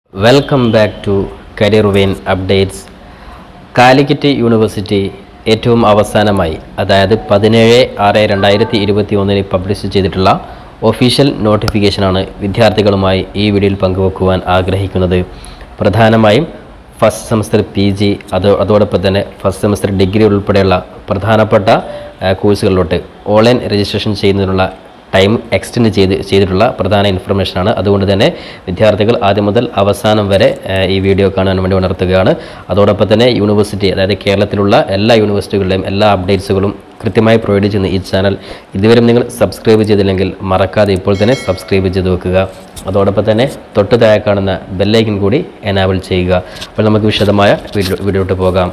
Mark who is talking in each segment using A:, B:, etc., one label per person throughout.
A: welcome back to career vein updates Calicut University ഏറ്റവും അവസാനമായി അതായത് പതിനേഴ് ആറ് രണ്ടായിരത്തി ഇരുപത്തി ഒന്നിന് പബ്ലിഷ് ചെയ്തിട്ടുള്ള ഒഫീഷ്യൽ നോട്ടിഫിക്കേഷനാണ് വിദ്യാർത്ഥികളുമായി ഈ വീഡിയോയിൽ പങ്കുവെക്കുവാൻ ആഗ്രഹിക്കുന്നത് പ്രധാനമായും ഫസ്റ്റ് സെമസ്റ്റർ പി ജി അത് അതോടൊപ്പം തന്നെ ഫസ്റ്റ് സെമസ്റ്റർ ഡിഗ്രി ഉൾപ്പെടെയുള്ള പ്രധാനപ്പെട്ട ആ, കോഴ്സുകളിലോട്ട് ഓൺലൈൻ രജിസ്ട്രേഷൻ ചെയ്യുന്നതിനുള്ള ടൈം എക്സ്റ്റെൻഡ് ചെയ്ത് ചെയ്തിട്ടുള്ള പ്രധാന ഇൻഫർമേഷനാണ് അതുകൊണ്ട് തന്നെ വിദ്യാർത്ഥികൾ ആദ്യം മുതൽ അവസാനം വരെ ആ, ഈ വീഡിയോ കാണാൻ വേണ്ടി ഉണർത്തുകയാണ് അതോടൊപ്പം തന്നെ യൂണിവേഴ്സിറ്റി അതായത് കേരളത്തിലുള്ള എല്ലാ യൂണിവേഴ്സിറ്റികളുടെയും എല്ലാ അപ്ഡേറ്റ്സുകളും കൃത്യമായി പ്രൊവൈഡ് ചെയ്യുന്ന ഈ ചാനൽ ഇതുവരെ നിങ്ങൾ സബ്സ്ക്രൈബ് ചെയ്തില്ലെങ്കിൽ മറക്കാതെ ഇപ്പോൾ തന്നെ സബ്സ്ക്രൈബ് ചെയ്ത് വെക്കുക അതോടൊപ്പം തന്നെ തൊട്ട് താഴെ കാണുന്ന ബെല്ലൈക്കൻ കൂടി എനാബിൾ ചെയ്യുക അപ്പോൾ നമുക്ക് വിശദമായ വീഡിയോ വീഡിയോട്ട് പോകാം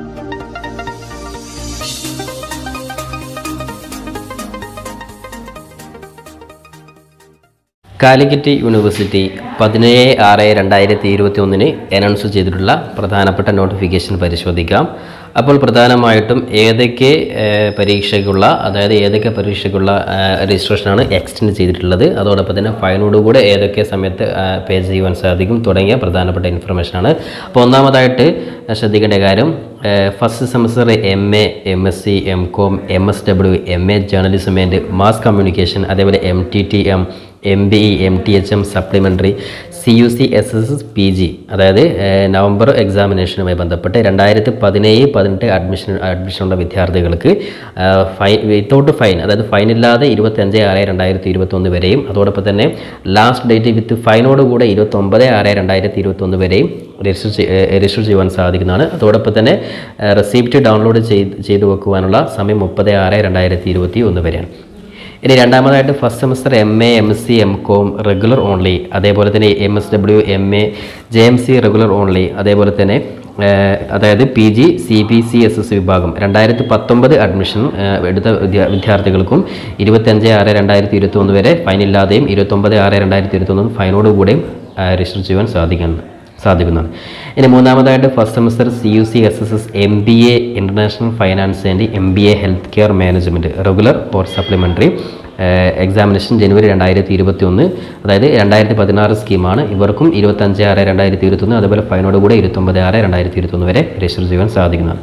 A: കാലിക്കറ്റ് യൂണിവേഴ്സിറ്റി പതിനേഴ് ആറ് രണ്ടായിരത്തി ഇരുപത്തി ഒന്നിന് അനൗൺസ് ചെയ്തിട്ടുള്ള പ്രധാനപ്പെട്ട നോട്ടിഫിക്കേഷൻ പരിശോധിക്കാം അപ്പോൾ പ്രധാനമായിട്ടും ഏതൊക്കെ ഏഹ്, പരീക്ഷയ്ക്കുള്ള അതായത് ഏതൊക്കെ പരീക്ഷയ്ക്കുള്ള ഏഹ്, രജിസ്ട്രേഷനാണ് എക്സ്റ്റെൻഡ് ചെയ്തിട്ടുള്ളത് അതോടൊപ്പം തന്നെ ഫൈനോടുകൂടെ ഏതൊക്കെ സമയത്ത് ഏഹ്, പേ ചെയ്യുവാൻ സാധിക്കും തുടങ്ങിയ പ്രധാനപ്പെട്ട ഇൻഫർമേഷനാണ് അപ്പോൾ ഒന്നാമതായിട്ട് ശ്രദ്ധിക്കേണ്ട കാര്യം first semester M A M S C M com M S W M A journalism and mass communication അതേപോലെ M T T M M B E M T H M supplementary C U C S S S P G അതായത് ഏഹ്, November എക്സാമിനേഷനുമായി ബന്ധപ്പെട്ട് രണ്ടായിരത്തി പതിനേഴ് പതിനെട്ട് admission അഡ്മിഷനുള്ള വിദ്യാർത്ഥികൾക്ക് ആഹ്, ഫൈൻ വിത്തൗട്ട് ഫൈൻ അതായത് ഫൈൻ ഇല്ലാതെ ഇരുപത്തഞ്ച് ആറ് രണ്ടായിരത്തി ഇരുപത്തൊന്ന് വരെയും അതോടൊപ്പം തന്നെ ലാസ്റ്റ് ഡേറ്റ് വിത്ത് ഫൈനോട് കൂടെ ഇരുപത്തൊമ്പത് ആറ് രണ്ടായിരത്തി ഇരുപത്തൊന്ന് വരെയും രജിസ്റ്റർ ചെയ്- ഏഹ്, രജിസ്റ്റർ ചെയ്യുവാൻ സാധിക്കുന്നതാണ് അതോടൊപ്പം തന്നെ റെസിപ്റ്റ് ഡൗൺലോഡ് ചെയ്ത് ചെയ്തു വെക്കുവാനുള്ള സമയം മുപ്പത് ആറ് രണ്ടായിരത്തി ഇരുപത്തി ഒന്ന് വരെയാണ് ഇനി രണ്ടാമതായിട്ട് first semester M A M C M com regular only അതേപോലെ തന്നെ M S W M A J M C regular only അതേപോലെ തന്നെ ഏഹ്, അതായത് P G C B C S S വിഭാഗം രണ്ടായിരത്തി പത്തൊമ്പത് അഡ്മിഷൻ ഏഹ്, എടുത്ത വിദ്യാ വിദ്യാർത്ഥികൾക്കും ഇരുപത്തഞ്ച് ആറ് രണ്ടായിരത്തി ഇരുപത്തി ഒന്ന് വരെ ഫൈൻ ഇല്ലാതെയും ഇരുപത്തൊമ്പത് ആറ് രണ്ടായിരത്തി ഇരുപത്തി ഒന്ന് ഫൈനോടുകൂടെയും രജിസ്റ്റർ ചെയ്യുവാൻ സാധിക്കുന്നു സാധിക്കുന്നതാണ് ഇനി മൂന്നാമതായിട്ട് first semester C U C S S S M B A international finance and M B A health care management regular or supplementary examination ജനുവരി രണ്ടായിരത്തി ഇരുപത്തി ഒന്ന് അതായത് രണ്ടായിരത്തി പതിനാറ് സ്കീമാണ് ഇവർക്കും ഇരുപത്തഞ്ച് ആറ് രണ്ടായിരത്തി ഇരുപത്തൊന്ന് അതുപോലെ ഫൈനോട് കൂടെ ഇരുപത്തൊമ്പത് ആറ് രണ്ടായിരത്തി ഇരുപത്തൊന്ന് വരെ രജിസ്റ്റർ ചെയ്യാൻ സാധിക്കുന്നതാണ്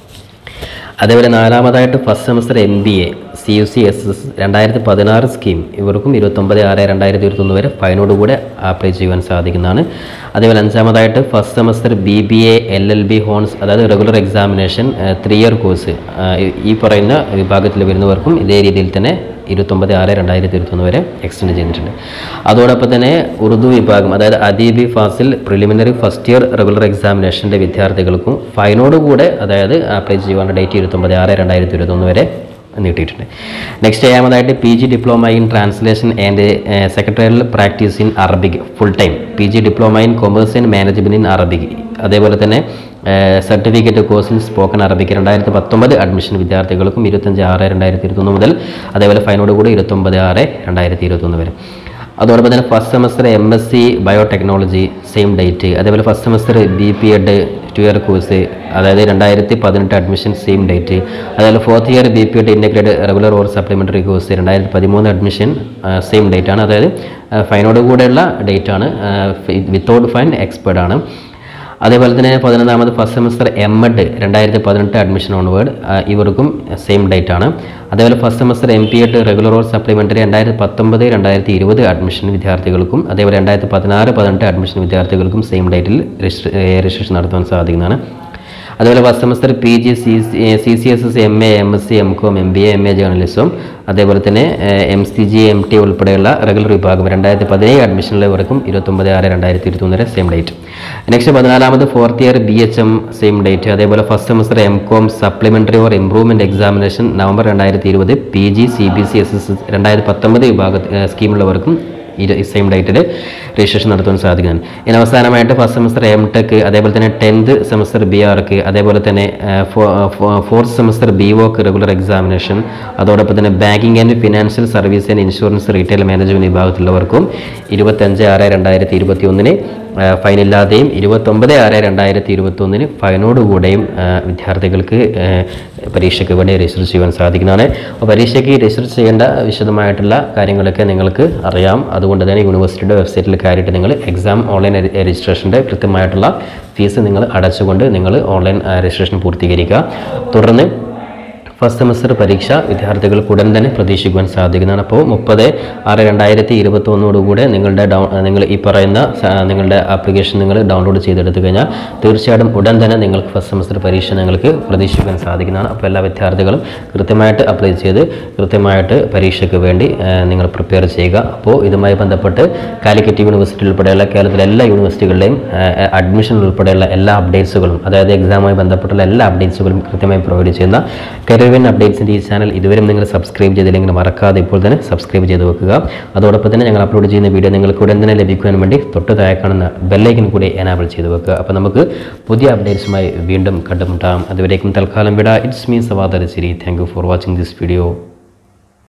A: അതേപോലെ നാലാമതായിട്ട് first semester M B A C U C S S രണ്ടായിരത്തി പതിനാറ് സ്കീം ഇവർക്കും ഇരുപത്തൊമ്പത് ആറ് രണ്ടായിരത്തി ഇരുപത്തൊന്ന് വരെ ഫൈനോടുകൂടെ അപ്ലൈ ചെയ്യുവാൻ സാധിക്കുന്നതാണ് അതേപോലെ അഞ്ചാമതായിട്ട് first semester B B A L L B hons അതായത് regular examination three year course ഈ പറയുന്ന വിഭാഗത്തിൽ വരുന്നവർക്കും ഇതേ രീതിയിൽ തന്നെ ഇരുപത്തൊമ്പത് ആറ് രണ്ടായിരത്തി ഇരുപത്തൊന്ന് വരെ എക്സ്റ്റെൻഡ് ചെയ്തിട്ടുണ്ട് അതോടൊപ്പം തന്നെ ഉറുദു വിഭാഗം അതായത് Adeebi Fazil preliminary first year regular എക്സാമിനേഷൻ്റെ വിദ്യാർത്ഥികൾക്കും ഫൈനോടുകൂടെ അതായത് അപ്ലൈ ചെയ്യുവാനുള്ള ഡേറ്റ് ഇരുപത്തൊമ്പത് ആറ് രണ്ടായിരത്തി ഇരുപത്തൊന്ന് വരെ നീട്ടിയിട്ടുണ്ട് നെക്സ്റ്റ് ഏഴാമതായിട്ട് P G diploma in translation and secretarial practice in Arabic full time P G diploma in commerce and management in Arabic അതേപോലെ തന്നെ certificate course in spoken Arabic രണ്ടായിരത്തി പത്തൊമ്പത് അഡ്മിഷൻ വിദ്യാർത്ഥികൾക്കും ഇരുപത്തഞ്ച് ആറ് രണ്ടായിരത്തി ഇരുപത്തൊന്ന് മുതൽ അതേപോലെ ഫൈനോട് കൂടി ഇരുപത്തൊമ്പത് ആറ് രണ്ടായിരത്തി ഇരുപത്തൊന്ന് വരെ അതോടൊപ്പം തന്നെ first semester M S C biotechnology same date അതേപോലെ first semester B P Ed two year course അതായത് രണ്ടായിരത്തി പതിനെട്ട് അഡ്മിഷൻ സെയിം ഡേറ്റ് അതേപോലെ fourth year B P Ed integrated regular or supplementary course രണ്ടായിരത്തി പതിമൂന്ന് അഡ്മിഷൻ സെയിം ഡേറ്റ് ആണ് അതായത് ഫൈനോട് കൂടെയുള്ള ഡേറ്റ് ആണ് വിത്തൗട്ട് ഫൈൻ എക്സ്പേർഡ് ആണ് അതേപോലെ തന്നെ പതിനൊന്നാമത് ഫസ്റ്റ് സെമസ്റ്റർ എം എഡ് രണ്ടായിരത്തി പതിനെട്ട് അഡ്മിഷൻ ഓൺവേർഡ് ഇവർക്കും സെയിം ഡേറ്റ് ആണ് അതേപോലെ first semester M P Ed regular or supplementary രണ്ടായിരത്തി പത്തൊമ്പത് രണ്ടായിരത്തി ഇരുപത് അഡ്മിഷൻ വിദ്യാർത്ഥികൾക്കും അതേപോലെ രണ്ടായിരത്തി പതിനാറ് പതിനെട്ട് അഡ്മിഷൻ വിദ്യാർത്ഥികൾക്കും സെയിം ഡേറ്റിൽ രജിസ്ട്രേഷൻ നടത്താൻ സാധിക്കുന്നതാണ് അതുപോലെ first semester P G C C C S S M A M S C M com M B A M A journalism അതേപോലെ തന്നെ M C J M T ഉൾപ്പെടെയുള്ള റെഗുലർ വിഭാഗം രണ്ടായിരത്തി പതിനേഴ് അഡ്മിഷനുള്ളവർക്കും ഇരുപത്തൊമ്പത് ആറ് രണ്ടായിരത്തി ഇരുപത്തൊന്ന് വരെ സെയിം ഡേറ്റ് നെക്സ്റ്റ് പതിനാലാമത് fourth year B H M same date അതേപോലെ first semester M com supplementary or improvement examination November രണ്ടായിരത്തി ഇരുപത് P G C B C S S രണ്ടായിരത്തി പത്തൊമ്പത് വിഭാഗ സ്കീമുള്ളവർക്കും ഇത് സെയിം ഡേറ്റിൽ രജിസ്ട്രേഷൻ നടത്താൻ സാധിക്കുന്നതാണ് ഇനി അവസാനമായിട്ട് ഫസ്റ്റ് സെമസ്റ്റർ എം ടെക് അതേപോലെ തന്നെ ടെൻത്ത് സെമസ്റ്റർ ബി ആർക്ക് അതേപോലെ തന്നെ fourth semester B Voc regular examination അതോടൊപ്പം തന്നെ banking and financial service and insurance retail management വിഭാഗത്തിലുള്ളവർക്കും ഇരുപത്തഞ്ച് ആറ് രണ്ടായിരത്തി ഇരുപത്തി ഒന്നിന് ഫൈൻ ഇല്ലാതെയും ഇരുപത്തൊമ്പത് ആറ് രണ്ടായിരത്തി ഇരുപത്തി ഒന്നിന് ഫൈനോടുകൂടെയും വിദ്യാർത്ഥികൾക്ക് പരീക്ഷയ്ക്ക് വേണ്ടി രജിസ്റ്റർ ചെയ്യുവാൻ സാധിക്കുന്നതാണ് അപ്പോൾ പരീക്ഷയ്ക്ക് രജിസ്റ്റർ ചെയ്യേണ്ട വിശദമായിട്ടുള്ള കാര്യങ്ങളൊക്കെ നിങ്ങൾക്ക് അറിയാം അതുകൊണ്ട് തന്നെ യൂണിവേഴ്സിറ്റിയുടെ വെബ്സൈറ്റിൽ കയറിയിട്ട് നിങ്ങൾ എക്സാം ഓൺലൈൻ രജിസ്ട്രേഷൻ്റെ കൃത്യമായിട്ടുള്ള ഫീസ് നിങ്ങൾ അടച്ചുകൊണ്ട് നിങ്ങൾ ഓൺലൈൻ രജിസ്ട്രേഷൻ പൂർത്തീകരിക്കുക തുടർന്ന് ഫസ്റ്റ് സെമസ്റ്റർ പരീക്ഷ വിദ്യാർത്ഥികൾക്ക് ഉടൻ തന്നെ പ്രതീക്ഷിക്കുവാൻ സാധിക്കുന്നതാണ് അപ്പോൾ മുപ്പത് ആറ് രണ്ടായിരത്തി ഇരുപത്തി ഒന്നോടുകൂടെ നിങ്ങളുടെ ഡൗ നിങ്ങൾ ഈ പറയുന്ന സ- നിങ്ങളുടെ ആപ്ലിക്കേഷൻ നിങ്ങൾ ഡൗൺലോഡ് ചെയ്തെടുത്തു കഴിഞ്ഞാൽ തീർച്ചയായിട്ടും ഉടൻ തന്നെ നിങ്ങൾക്ക് ഫസ്റ്റ് സെമസ്റ്റർ പരീക്ഷ നിങ്ങൾക്ക് പ്രതീക്ഷിക്കാൻ സാധിക്കുന്നതാണ് അപ്പോൾ എല്ലാ വിദ്യാർത്ഥികളും കൃത്യമായിട്ട് അപ്ലൈ ചെയ്ത് കൃത്യമായിട്ട് പരീക്ഷയ്ക്ക് വേണ്ടി ആ, നിങ്ങൾ പ്രിപ്പയർ ചെയ്യുക അപ്പോൾ ഇതുമായി ബന്ധപ്പെട്ട് കാലിക്കറ്റ് യൂണിവേഴ്സിറ്റി ഉൾപ്പെടെയുള്ള കേരളത്തിലെ എല്ലാ യൂണിവേഴ്സിറ്റികളുടെയും അഡ്മിഷൻ ഉൾപ്പെടെയുള്ള എല്ലാ അപ്ഡേറ്റ്സുകളും അതായത് എക്സാമുമായി ബന്ധപ്പെട്ടുള്ള എല്ലാ അപ്ഡേറ്റ്സുകളും കൃത്യമായി പ്രൊവൈഡ് ചെയ്യുന്ന കരിയർ അപ്ഡേറ്റ്സിൻ്റെ ഈ ചാനൽ ഇതുവരെയും നിങ്ങൾ സബ്സ്ക്രൈബ് ചെയ്തില്ലെങ്കിൽ മറക്കാതെ ഇപ്പോൾ തന്നെ സബ്സ്ക്രൈബ് ചെയ്ത് വെക്കുക അതോടൊപ്പം തന്നെ ഞങ്ങൾ അപ്ലോഡ് ചെയ്യുന്ന വീഡിയോ നിങ്ങൾക്ക് ഉടൻ തന്നെ ലഭിക്കുവാൻ വേണ്ടി തൊട്ട് താഴെ കാണുന്ന ബെല്ലൈക്കൻ കൂടി എനാബിൾ ചെയ്ത് വെക്കുക അപ്പോൾ നമുക്ക് പുതിയ അപ്ഡേറ്റ്സുമായി വീണ്ടും കണ്ടുമുട്ടാം അതുവരേക്കും തൽക്കാലം വിട ഇറ്റ്സ് മീൻ സവാദർ സിരി thank you for watching this video